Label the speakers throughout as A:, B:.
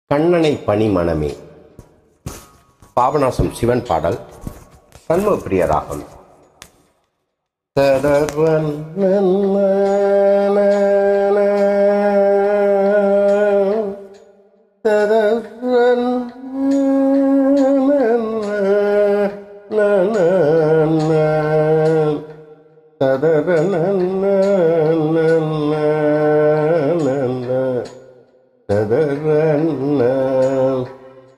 A: கண்ணனை பணிமணமே பாபநாசம் சிவன் பாடல் சண்முகப்பிரிய ராகம் ததர்வன் ததர்வன் ததரன்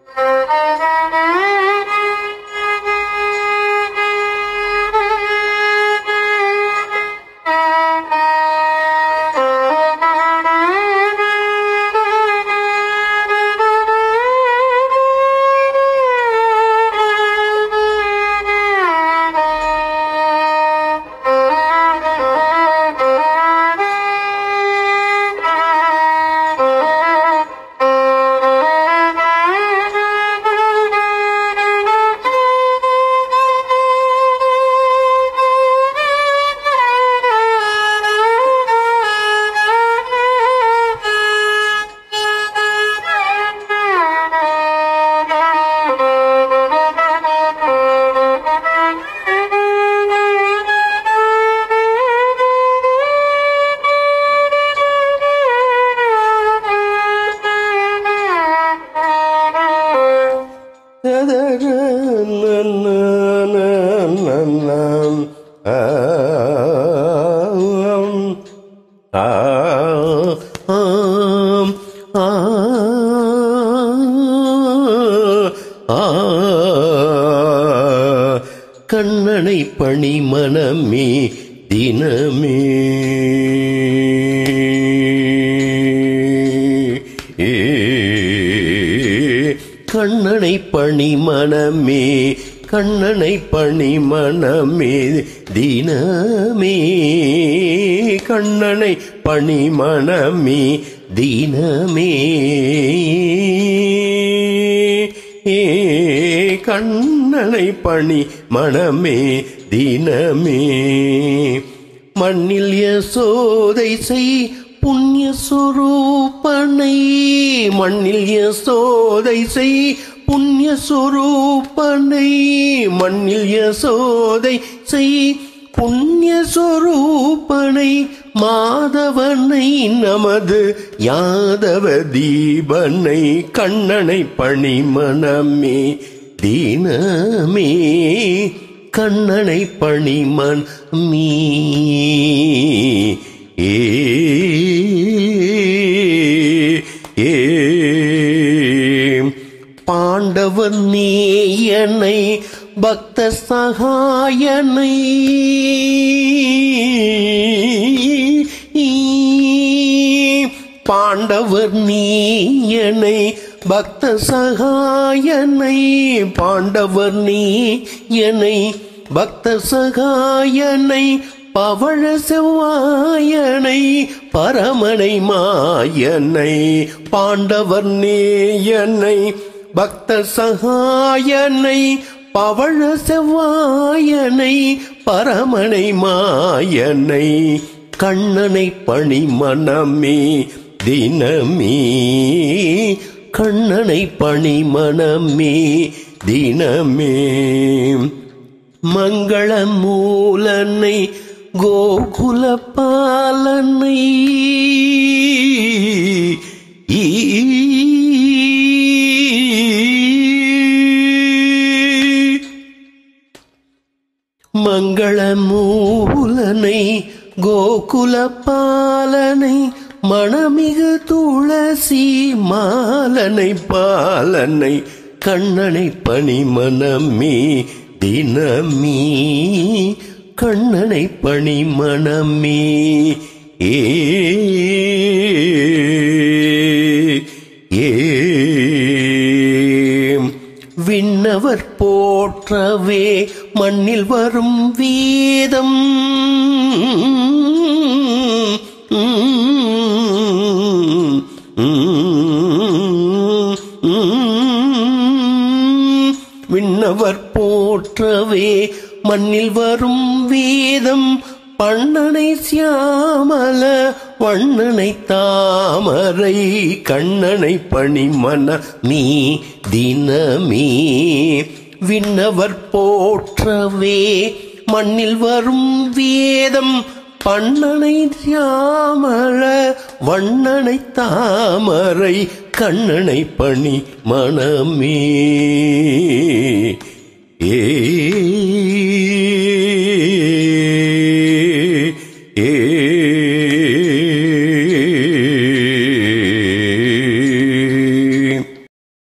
B: கண்ணனை பணி மனமே தினமே ஏ கண்ணனை பணி மனமே கண்ணனை பணி மனமே தினமே கண்ணனை பணி மனமே தினமே ஏ கண்ணனை பணி மனமே தினமே மண்ணில் யசோதை செய் புண்ணிய சுரூபனை மண்ணில் யசோதை செய் புண்ணிய சுரூபனை மண்ணில் யசோதை செய் புண்ணிய சொரூபனை மாதவனை நமது யாதவ தீபனை கண்ணனை பணிமனமே தீனமே கண்ணனை பணிமன் மீ ஏ ஏ பாண்டவன் நீயனை பக்த சகாயனை பாண்டவர் நீயனை பக்த சகாயனை பாண்டவர் நீயனை பக்த சகாயனை பவழ செவ்வாயனை பரமனை மாயனை பாண்டவர் நேயனை பக்த சகாயனை பவழ செவ்வாயனை பரமனை மாயனை கண்ணனை பணி மனமே தினமே கண்ணனை பணி மனமே தினமே மங்கள மூலனை கோகுல பாலனை மங்கள மூலனை கோகுல பாலனை மணமிகு துளசி மாலனை பாலனை கண்ணனை பணி மனமே தினமே கண்ணனை பணி மனமே ஏ ஏ விண்ணவர் போற்றவே மண்ணில் வரும் வேதம் விண்ணவர் போற்றவே மண்ணில் வரும் வேதம் பண்ணனை சியாமல வண்ணனை தாமரை கண்ணனை பணிமன மீ தினமே விண்ணவர் போற்றவே மண்ணில் வரும் வேதம் பண்ணனை சியாமல வண்ணனை தாமரை கண்ணனை பணி மனமே ஏ